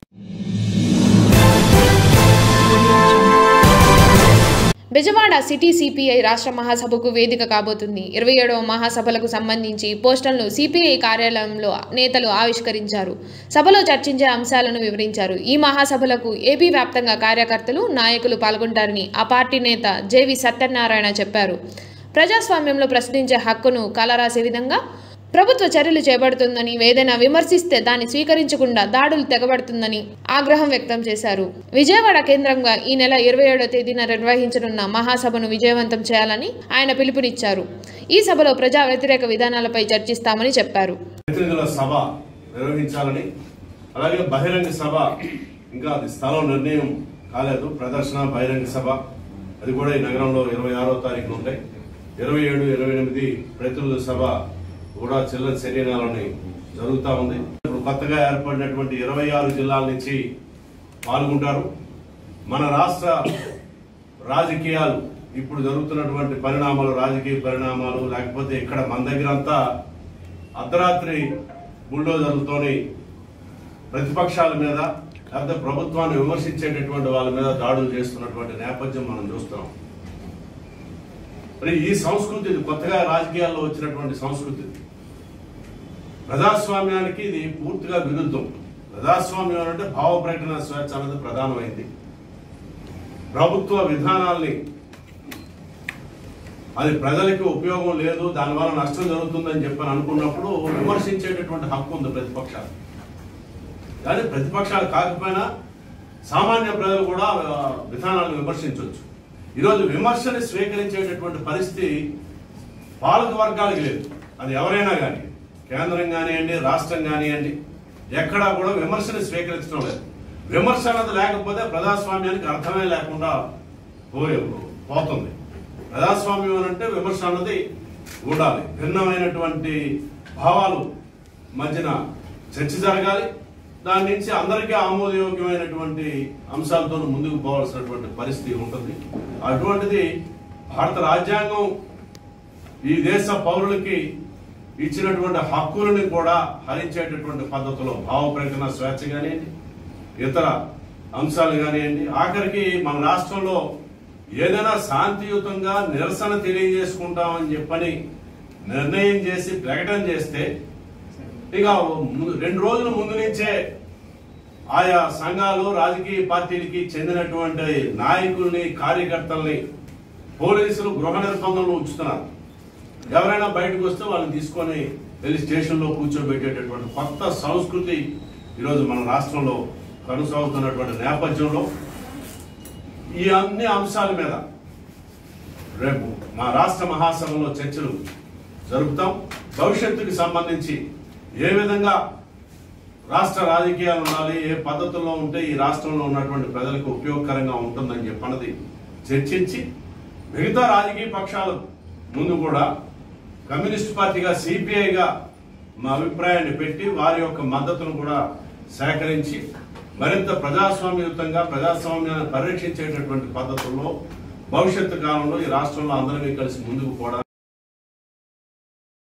Bezawada city CPI రాష్ట్ర మహాసభకు వేదిక కాబోతుంది ఇరవై ఏడవ మహాసభలకు సంబంధించి పోస్టర్లను సిపిఐ కార్యాలయంలో నేతలు ఆవిష్కరించారు సభలో చర్చించే అంశాలను వివరించారు ఈ మహాసభలకు ఏపీ వ్యాప్తంగా కార్యకర్తలు నాయకులు పాల్గొంటారని ఆ పార్టీ నేత జేవి సత్యనారాయణ చెప్పారు ప్రజాస్వామ్యంలో ప్రశ్నించే హక్కును కలరాసే విధంగా ప్రభుత్వ చర్యలు చేపడుతుందని ఏదైనా విమర్శిస్తే దాన్ని స్వీకరించకుండా దాడులు తెగబడుతుందని ఆగ్రహం వ్యక్తం చేశారు విజయవాడ కేంద్రంగా ఈ నెల ఇరవై ఏడో తేదీన నిర్వహించనున్న మహాసభను విజయవంతం చేయాలని ఆయన పిలుపునిచ్చారు ఈ సభలో ప్రజా వ్యతిరేక విధానాలపై చర్చిస్తామని చెప్పారు ప్రతినిధుల సభ నిర్వహించాలని అలాగే బహిరంగ సభ ఇంకా అది స్థలం నిర్ణయం కాలేదు ప్రదర్శన బహిరంగ సభ అది కూడా ఈ నగరంలో ఇరవై ఆరో తారీఖున ఉంటాయి ఇరవై ఏడు ఇరవై ఎనిమిది ప్రతినిధుల సభ కూడా చిల్లర శరీరాలని జరుగుతూ ఉంది ఇప్పుడు కొత్తగా ఏర్పడినటువంటి ఇరవై ఆరు జిల్లాల నుంచి పాల్గొంటారు మన రాష్ట్ర రాజకీయాలు ఇప్పుడు జరుగుతున్నటువంటి పరిణామాలు రాజకీయ పరిణామాలు లేకపోతే ఇక్కడ మన దగ్గర అంతా అర్ధరాత్రి బుల్డోజర్లతోని ప్రతిపక్షాల మీద లేకపోతే ప్రభుత్వాన్ని విమర్శించేటటువంటి వాళ్ళ మీద దాడులు చేస్తున్నటువంటి నేపథ్యం మనం చూస్తున్నాం మరి ఈ సంస్కృతి ఇది కొత్తగా రాజకీయాల్లో వచ్చినటువంటి సంస్కృతి ఇది. ప్రజాస్వామ్యానికి ఇది పూర్తిగా విరుద్ధం ప్రజాస్వామ్యం అంటే భావ ప్రకటన స్వేచ్ఛ అనేది ప్రధానమైంది ప్రభుత్వ విధానాల్ని అది ప్రజలకి ఉపయోగం లేదు దానివల్ల నష్టం జరుగుతుందని చెప్పని అనుకున్నప్పుడు విమర్శించేటటువంటి హక్కు ఉంది ప్రతిపక్షాలు కానీ ప్రతిపక్షాలు కాకపోయినా సామాన్య ప్రజలు కూడా ఆ, విధానాలను విమర్శించవచ్చు ఈరోజు విమర్శని స్వీకరించేటటువంటి పరిస్థితి పాలక వర్గాలకు లేదు అది ఎవరైనా కానీ కేంద్రం కానివ్వండి రాష్ట్రం కానివ్వండి ఎక్కడా కూడా విమర్శని స్వీకరించడం లేదు విమర్శ అన్నది లేకపోతే ప్రజాస్వామ్యానికి అర్థమే లేకుండా పోయే పోతుంది ప్రజాస్వామ్యం అని అంటే విమర్శ అన్నది ఉండాలి భిన్నమైనటువంటి భావాలు మధ్యన చర్చ జరగాలి దాని నుంచి అందరికీ ఆమోదయోగ్యమైనటువంటి అంశాలతో ముందుకు పోవాల్సినటువంటి పరిస్థితి ఉంటుంది అటువంటిది భారత రాజ్యాంగం ఈ దేశ పౌరులకి ఇచ్చినటువంటి హక్కులను కూడా హరించేటటువంటి పద్ధతిలో భావ ప్రకటన స్వేచ్ఛ కానివ్వండి ఇతర అంశాలు కానివ్వండి ఆఖరికి మన రాష్ట్రంలో ఏదైనా శాంతియుతంగా నిరసన తెలియజేసుకుంటామని చెప్పని నిర్ణయం చేసి ప్రకటన చేస్తే ఇక ముందు- రెండు రోజుల ముందు నుంచే ఆయా సంఘాలు రాజకీయ పార్టీలకి చెందినటువంటి నాయకుల్ని కార్యకర్తల్ని పోలీసులు గృహ నిర్బంధంలో ఉంచుతున్నారు ఎవరైనా బయటకు వస్తే వాళ్ళని తీసుకొని వెళ్ళి స్టేషన్లో కూర్చోబెట్టేటటువంటి కొత్త సంస్కృతి ఈరోజు మన రాష్ట్రంలో కొనసాగుతున్నటువంటి నేపథ్యంలో ఈ అన్ని అంశాల మీద రేపు మా రాష్ట్ర మహాసభలో చర్చలు జరుపుతాం భవిష్యత్తుకి సంబంధించి ఏ విధంగా రాష్ట్ర రాజకీయాలు ఉండాలి ఏ పద్ధతుల్లో ఉంటే ఈ రాష్ట్రంలో ఉన్నటువంటి ప్రజలకు ఉపయోగకరంగా ఉంటుందని చెప్పన్నది చర్చించి మిగతా రాజకీయ పక్షాలు ముందు కూడా కమ్యూనిస్ట్ పార్టీగా సిపిఐగా మా అభిప్రాయాన్ని పెట్టి వారి యొక్క మద్దతును కూడా సేకరించి మరింత ప్రజాస్వామ్యయుతంగా ప్రజాస్వామ్యాన్ని పరిరక్షించేటటువంటి పద్ధతుల్లో భవిష్యత్తు కాలంలో ఈ రాష్ట్రంలో అందరినీ కలిసి ముందుకు పోవడానికి